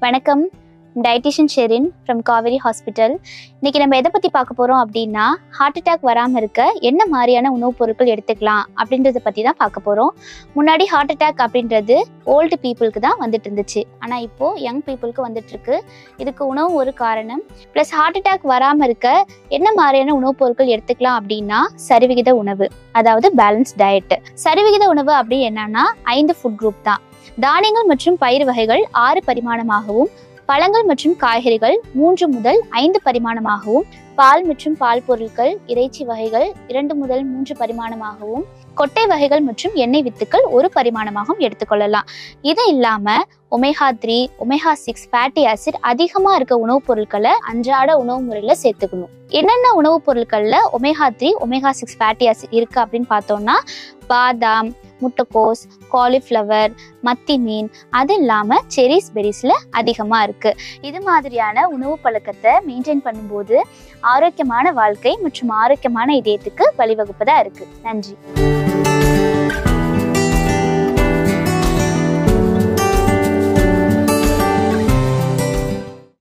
வணக்கம் dietitian Sherin from Kaveri hospital இன்னைக்கு நம்ம எதை பற்றி பார்க்க போகிறோம் அப்படின்னா ஹார்ட் அட்டாக் வராமல் இருக்க என்ன மாதிரியான உணவுப் பொருட்கள் எடுத்துக்கலாம் அப்படின்றத பற்றி தான் பார்க்க போகிறோம் முன்னாடி ஹார்ட் அட்டாக் அப்படின்றது ஓல்டு பீப்புளுக்கு தான் வந்துட்டு இருந்துச்சு ஆனால் இப்போது யங் பீப்புளுக்கு வந்துட்டு இருக்கு இதுக்கு உணவு ஒரு காரணம் ப்ளஸ் ஹார்ட் அட்டாக் வராமல் இருக்க என்ன மாதிரியான உணவுப் பொருட்கள் எடுத்துக்கலாம் அப்படின்னா சரிவிகித உணவு அதாவது பேலன்ஸ் டயட் சரிவிகித உணவு அப்படி என்னன்னா ஐந்து ஃபுட் குரூப் தான் தானியங்கள் மற்றும் பயிர் வகைகள் ஆறு பரிமாணமாகவும் பழங்கள் மற்றும் காய்கறிகள் மூன்று முதல் ஐந்து பரிமாணமாகவும் பால் மற்றும் பால் பொருட்கள் இறைச்சி வகைகள் இரண்டு முதல் மூன்று பரிமாணமாகவும் கொட்டை வகைகள் மற்றும் எண்ணெய் வித்துக்கள் ஒரு பரிமாணமாகவும் எடுத்துக்கொள்ளலாம் இது இல்லாம omega three omega six fatty acid அதிகமா இருக்க உணவுப் பொருட்களை அன்றாட உணவு முறையில சேர்த்துக்கணும் என்னென்ன உணவுப் பொருட்கள்ல omega three omega six fatty acid இருக்கு அப்படின்னு பார்த்தோம்னா பாதாம் முட்டைக்கோஸ் காலிஃப்ளவர் மத்தி மீன் அது இல்லாமல் செரிஸ் பெரிஸில் அதிகமாக இருக்குது இது மாதிரியான உணவு பழக்கத்தை மெயின்டைன் பண்ணும்போது ஆரோக்கியமான வாழ்க்கை மற்றும் ஆரோக்கியமான இதயத்துக்கு வழிவகுப்பதாக இருக்குது நன்றி